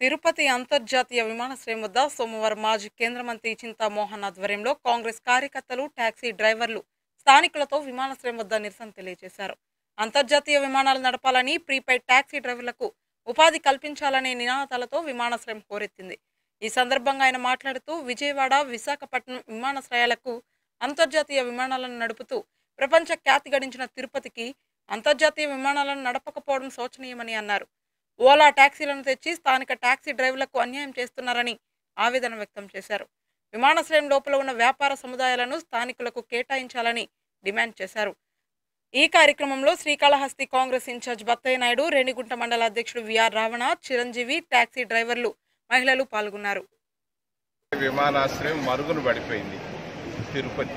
తిరుపతి అంతర్జాతీయ విమానాశ్రయం వద్ద సోమవారం మాజీ కేంద్ర మంత్రి చింతామోహన్ ఆధ్వర్యంలో కాంగ్రెస్ కార్యకర్తలు టాక్సీ డ్రైవర్లు స్థానికులతో విమానాశ్రయం వద్ద నిరసన తెలియజేశారు అంతర్జాతీయ విమానాలు నడపాలని ప్రీపెయిడ్ టాక్సీ డ్రైవర్లకు ఉపాధి కల్పించాలనే నినాదాలతో విమానాశ్రయం హోరెత్తింది ఈ సందర్భంగా ఆయన మాట్లాడుతూ విజయవాడ విశాఖపట్నం విమానాశ్రయాలకు అంతర్జాతీయ విమానాలను నడుపుతూ ప్రపంచ ఖ్యాతి గడించిన తిరుపతికి అంతర్జాతీయ విమానాలను నడపకపోవడం శోచనీయమని అన్నారు ఓలా ట్యాక్సీలను తెచ్చి స్థానిక ట్యాక్సీ డ్రైవర్లకు అన్యాయం చేస్తున్నారని ఆవేదన వ్యక్తం చేశారు విమానాశ్రయం లోపల ఉన్న వ్యాపార సముదాయాలను స్థానికులకు కేటాయించాలని డిమాండ్ చేశారు ఈ కార్యక్రమంలో శ్రీకాళహస్తి కాంగ్రెస్ ఇన్ఛార్జ్ బత్తయ్య నాయుడు రేణిగుంట మండల అధ్యక్షుడు విఆర్ రావణ చిరంజీవి ట్యాక్సీ డ్రైవర్లు మహిళలు పాల్గొన్నారు విమానాశ్రయం మరుగున పడిపోయింది తిరుపతి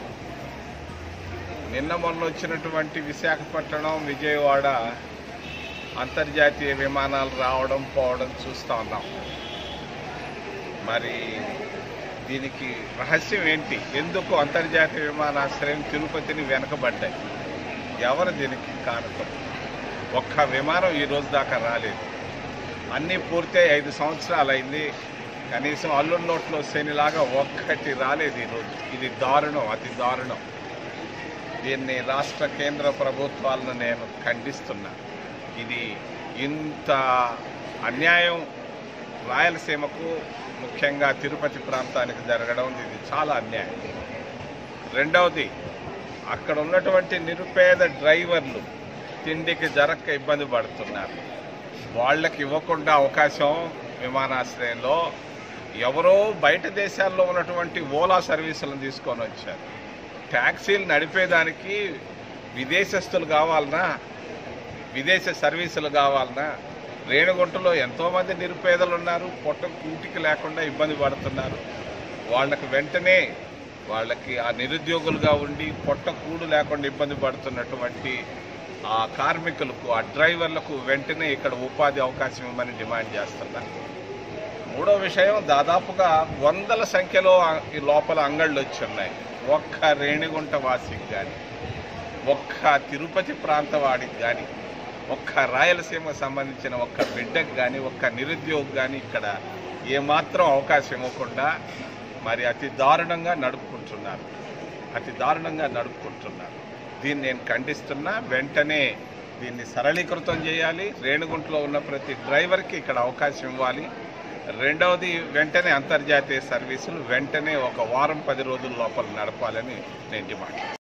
నిన్న మొన్న వచ్చినటువంటి విశాఖపట్నం విజయవాడ అంతర్జాతీయ విమానాలు రావడం పోవడం చూస్తూ ఉన్నాం మరి దీనికి రహస్యం ఏంటి ఎందుకు అంతర్జాతీయ విమానాశ్రయం తిరుపతిని వెనకబడ్డాయి ఎవరు దీనికి కారణం ఒక్క విమానం ఈ రోజు దాకా రాలేదు అన్నీ పూర్తయి ఐదు సంవత్సరాలు అయింది కనీసం అల్లుడి నోట్లో శనిలాగా ఒక్కటి రాలేదు ఈరోజు ఇది దారుణం అతి దారుణం దీన్ని రాష్ట్ర కేంద్ర ప్రభుత్వాలను నేను ఖండిస్తున్నా ఇది ఇంత అన్యాయం రాయలసీమకు ముఖ్యంగా తిరుపతి ప్రాంతానికి జరగడం ఇది చాలా అన్యాయం రెండవది అక్కడ ఉన్నటువంటి నిరుపేద డ్రైవర్లు తిండికి జరక్క ఇబ్బంది పడుతున్నారు వాళ్ళకి ఇవ్వకుండా అవకాశం విమానాశ్రయంలో ఎవరో బయట దేశాల్లో ఉన్నటువంటి ఓలా సర్వీసులను తీసుకొని వచ్చారు ట్యాక్సీలు నడిపేదానికి విదేశస్తులు కావాలన్నా విదేశ సర్వీసులు కావాలన్నా రేణుగుంటలో ఎంతోమంది నిరుపేదలు ఉన్నారు పొట్ట కూటికి లేకుండా ఇబ్బంది పడుతున్నారు వాళ్ళకి వెంటనే వాళ్ళకి ఆ నిరుద్యోగులుగా ఉండి పొట్ట కూడు లేకుండా ఇబ్బంది పడుతున్నటువంటి ఆ కార్మికులకు ఆ డ్రైవర్లకు వెంటనే ఇక్కడ ఉపాధి అవకాశం ఇవ్వమని డిమాండ్ చేస్తున్నారు మూడో విషయం దాదాపుగా వందల సంఖ్యలో ఆ- ఈ లోపల అంగళ్ళు వచ్చి ఉన్నాయి ఒక్క రేణిగుంట వాసికి కానీ ఒక్క తిరుపతి ప్రాంత వాడికి కానీ ఒక్క రాయలసీమకు సంబంధించిన ఒక్క బిడ్డకు కానీ ఒక్క నిరుద్యోగి కానీ ఇక్కడ ఏమాత్రం అవకాశం ఇవ్వకుండా మరి అతి దారుణంగా నడుపుకుంటున్నారు అతి దారుణంగా నడుపుకుంటున్నారు దీన్ని నేను ఖండిస్తున్నా వెంటనే దీన్ని సరళీకృతం చేయాలి రేణుగుంటలో ఉన్న ప్రతి డ్రైవర్కి ఇక్కడ అవకాశం ఇవ్వాలి రెండవది వెంటనే అంతర్జాతీయ సర్వీసులు వెంటనే ఒక వారం పది రోజుల లోపల నడపాలని నేను డిమాండ్ చేస్తున్నాను.